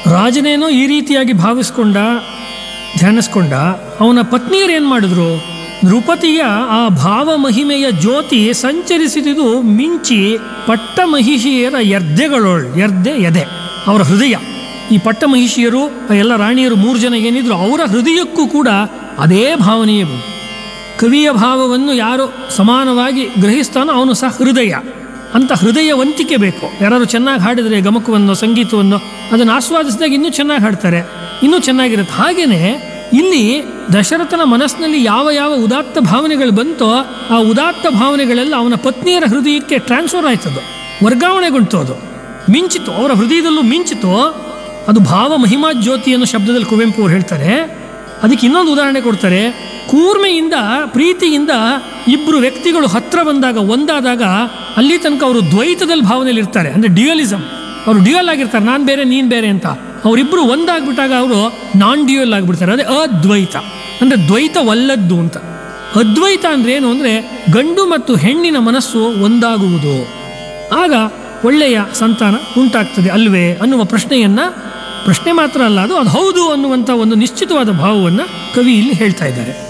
ರಾಜನೇನೋ ಈ ರೀತಿಯಾಗಿ ಭಾವಿಸ್ಕೊಂಡ ಧ್ಯಾನಿಸ್ಕೊಂಡ ಅವನ ಪತ್ನಿಯರು ಏನು ಮಾಡಿದ್ರು ನೃಪತಿಯ ಆ ಭಾವ ಮಹಿಮೆಯ ಜ್ಯೋತಿ ಸಂಚರಿಸಿದುದು ಮಿಂಚಿ ಪಟ್ಟ ಮಹಿಷಿಯರ ಎರ್ದೆಗಳೊಳ್ ಎರ್ದೆ ಎದೆ ಅವರ ಹೃದಯ ಈ ಪಟ್ಟ ಮಹಿಷಿಯರು ಆ ಎಲ್ಲ ರಾಣಿಯರು ಮೂರು ಜನ ಏನಿದ್ರು ಅವರ ಹೃದಯಕ್ಕೂ ಕೂಡ ಅದೇ ಭಾವನೆಯೇ ಬಂತು ಕವಿಯ ಭಾವವನ್ನು ಯಾರು ಸಮಾನವಾಗಿ ಗ್ರಹಿಸ್ತಾನೋ ಅವನು ಸಹ ಹೃದಯ ಅಂತ ಹೃದಯವಂತಿಕೆ ಬೇಕು ಯಾರು ಚೆನ್ನಾಗಿ ಹಾಡಿದರೆ ಗಮಕವನ್ನು ಸಂಗೀತವನ್ನು ಅದನ್ನು ಆಸ್ವಾದಿಸಿದಾಗ ಇನ್ನೂ ಚೆನ್ನಾಗಿ ಹಾಡ್ತಾರೆ ಇನ್ನೂ ಚೆನ್ನಾಗಿರುತ್ತೆ ಹಾಗೆಯೇ ಇಲ್ಲಿ ದಶರಥನ ಮನಸ್ಸಿನಲ್ಲಿ ಯಾವ ಯಾವ ಉದಾತ್ತ ಭಾವನೆಗಳು ಬಂತೋ ಆ ಉದಾತ್ತ ಭಾವನೆಗಳೆಲ್ಲ ಅವನ ಪತ್ನಿಯರ ಹೃದಯಕ್ಕೆ ಟ್ರಾನ್ಸ್ಫರ್ ಆಯ್ತದು ವರ್ಗಾವಣೆಗೊಂಡು ಅದು ಮಿಂಚಿತು ಅವರ ಹೃದಯದಲ್ಲೂ ಮಿಂಚಿತು ಅದು ಭಾವ ಮಹಿಮಾ ಜ್ಯೋತಿ ಅನ್ನೋ ಶಬ್ದದಲ್ಲಿ ಕುವೆಂಪು ಅವ್ರು ಹೇಳ್ತಾರೆ ಅದಕ್ಕೆ ಇನ್ನೊಂದು ಉದಾಹರಣೆ ಕೊಡ್ತಾರೆ ಕೂರ್ಮೆಯಿಂದ ಪ್ರೀತಿಯಿಂದ ಇಬ್ಬರು ವ್ಯಕ್ತಿಗಳು ಹತ್ರ ಬಂದಾಗ ಒಂದಾದಾಗ ಅಲ್ಲಿ ತನಕ ಅವರು ದ್ವೈತದಲ್ಲಿ ಭಾವನೆಯಲ್ಲಿ ಇರ್ತಾರೆ ಅಂದರೆ ಡ್ಯುಯಲಿಸಮ್ ಅವರು ಡ್ಯುಯಲ್ ಆಗಿರ್ತಾರೆ ನಾನು ಬೇರೆ ನೀನು ಬೇರೆ ಅಂತ ಅವರಿಬ್ಬರು ಒಂದಾಗ್ಬಿಟ್ಟಾಗ ಅವರು ನಾನ್ ಡ್ಯುಯಲ್ ಆಗಿಬಿಡ್ತಾರೆ ಅದೇ ಅದ್ವೈತ ಅಂದರೆ ದ್ವೈತವಲ್ಲದ್ದು ಅಂತ ಅದ್ವೈತ ಅಂದ್ರೆ ಏನು ಅಂದರೆ ಗಂಡು ಮತ್ತು ಹೆಣ್ಣಿನ ಮನಸ್ಸು ಒಂದಾಗುವುದು ಆಗ ಒಳ್ಳೆಯ ಸಂತಾನ ಉಂಟಾಗ್ತದೆ ಅಲ್ವೇ ಅನ್ನುವ ಪ್ರಶ್ನೆಯನ್ನ ಪ್ರಶ್ನೆ ಮಾತ್ರ ಅಲ್ಲ ಅದು ಅದು ಹೌದು ಅನ್ನುವಂಥ ಒಂದು ನಿಶ್ಚಿತವಾದ ಭಾವವನ್ನು ಕವಿ ಇಲ್ಲಿ ಹೇಳ್ತಾ ಇದ್ದಾರೆ